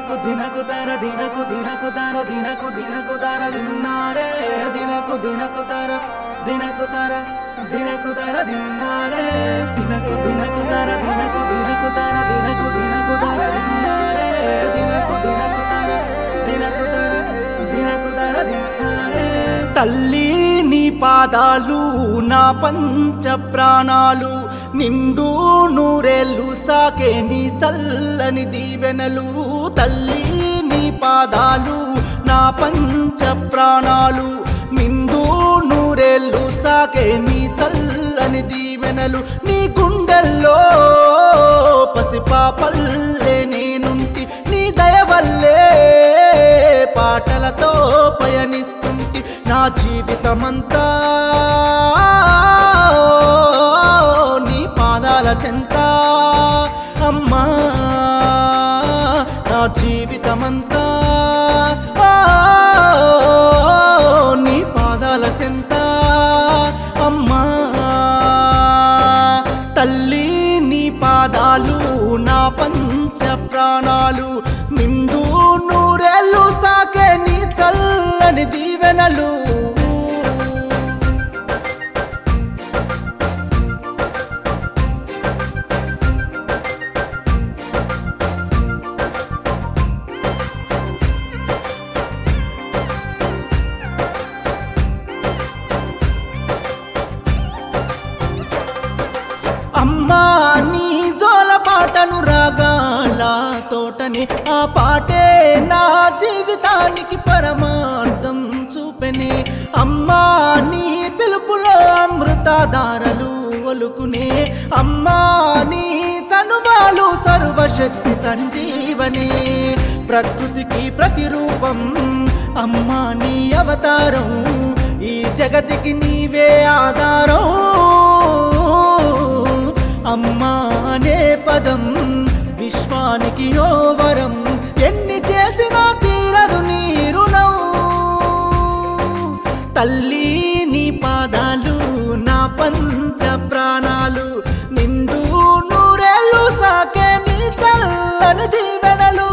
దినకు దినకు తర దినకు దినకు తర దినకు దినకు తర దిన్నారే దినకు దినకు తర దినకు తర దినకు తర దిన్నారే దినకు దినకు తర దినకు దినకు తర దినకు దినకు తర దిన్నారే దినకు దినకు తర దినకు తర దినకు తర దిన్నారే తల్లి నీ పాదాలు నా పంచ ప్రాణాలు నిండు నూరేళ్ళు సాకే నీ చల్లని దీవెనలు తల్లి నీ పాదాలు నా పంచ ప్రాణాలు నిండు నూరేళ్ళు సాకే నీ చల్లని దీవెనలు నీ గుండెల్లో పసిపాపల్లే నేనుంటి నీ దయ వల్లే పాటలతో పయనిస్తుంటి నా జీవితమంతా నీ పాదాల చెంత అమ్మా నా జీవితమంతా నీ పాదాల చెంత అమ్మా తల్లి నీ పాదాలు నా పంచ ప్రాణాలు నిండు నూరేళ్ళు సాకే నీ చల్లని దీవెనలు అమ్మా నీ జోల పాటను రాగాల తోటని ఆ పాటే నా జీవితానికి పరమార్థం చూపెనే అమ్మా నీ పిలుపులో అమృతధారలు ఒలుకునే అమ్మా నీ తనువాలు సర్వశక్తి సంజీవనే ప్రకృతికి ప్రతిరూపం అమ్మా నీ అవతారం ఈ జగతికి నీవే ఆధారం అమ్మా అనే పదం విశ్వానికి ఓ వరం ఎన్ని చేసినా తీరదు నీ రుణం తల్లి నీ పాదాలు నా పంచ ప్రాణాలు నిండు నూరేళ్ళు సాకే నీ చల్లని దీవెనలు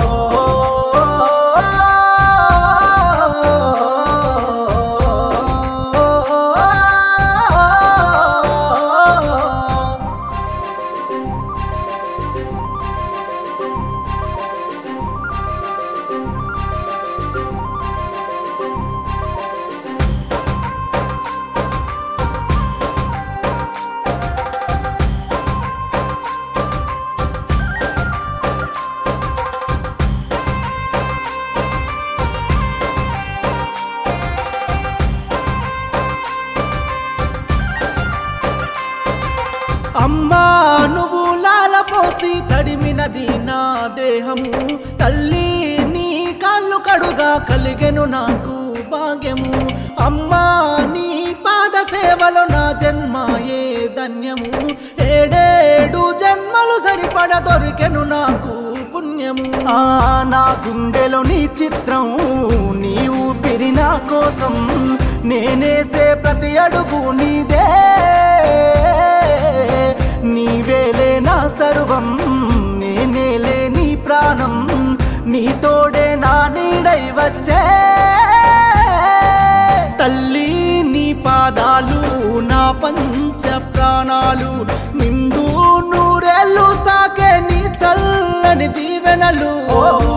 అమ్మా నువ్వు లాలపోసి తడిమినది నా దేహము తల్లి నీ కాళ్ళు కడుగా కలిగెను నాకు భాగ్యము అమ్మా నీ పాద సేవలో నా జన్మాయే ధన్యము ఏడేడు జన్మలు సరిపడ దొరికెను నాకు పుణ్యము ఆ నా గుండెలో నీ చిత్రం నీ ఊపిరి నా కోసం నేనేసే ప్రతి అడుగు నీదే నీవేలే నా సర్వం నేనేలే నీ ప్రాణం నీ తోడే నా నీడై వచ్చే తల్లి నీ పాదాలు నా పంచ ప్రాణాలు నిండు నూరేళ్ళు సాకే నీ చల్లని దీవెనలు